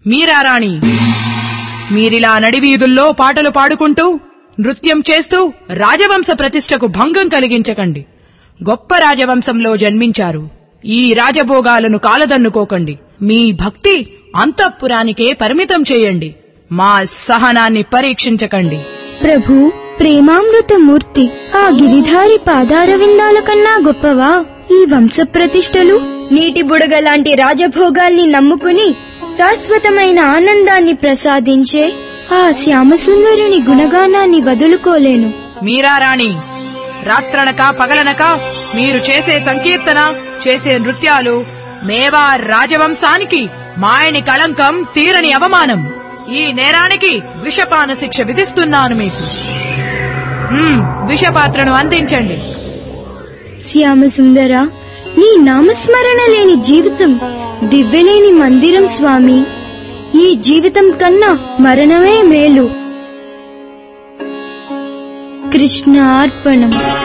మీరా రాణి మీరిలా నడివీధుల్లో పాటలు పాడుకుంటూ నృత్యం చేస్తూ రాజవంశ ప్రతిష్టకు భంగం కలిగించకండి గొప్ప రాజవంశంలో జన్మించారు ఈ రాజభోగాలను కాలదన్నుకోకండి మీ భక్తి అంతఃపురానికే పరిమితం చేయండి మా సహనాన్ని పరీక్షించకండి ప్రభు ప్రేమామృతమూర్తి ఆ గిరిధారి పాదారవిందాల కన్నా గొప్పవా ఈ వంశ ప్రతిష్టలు నీటి బుడగ లాంటి రాజభోగాల్ని నమ్ముకుని శాశ్వతమైన ఆనందాన్ని ప్రసాదించే ఆ శ్యామసుందరుని గుణగానాన్ని వదులుకోలేను మీరా రాణి రాత్రనక పగలనక మీరు చేసే సంకీర్తన చేసే నృత్యాలు మేవా రాజవంశానికి మాయని కళంకం తీరని అవమానం ఈ నేరానికి విషపాన శిక్ష విధిస్తున్నాను మీకు మ్మ్, విషపాత్రను అందించండి శ్యామసుందర నీ నామస్మరణ లేని జీవితం దివ్యలేని మందిరం స్వామి ఈ జీవితం కన్నా మరణమే మేలు కృష్ణ అర్పణం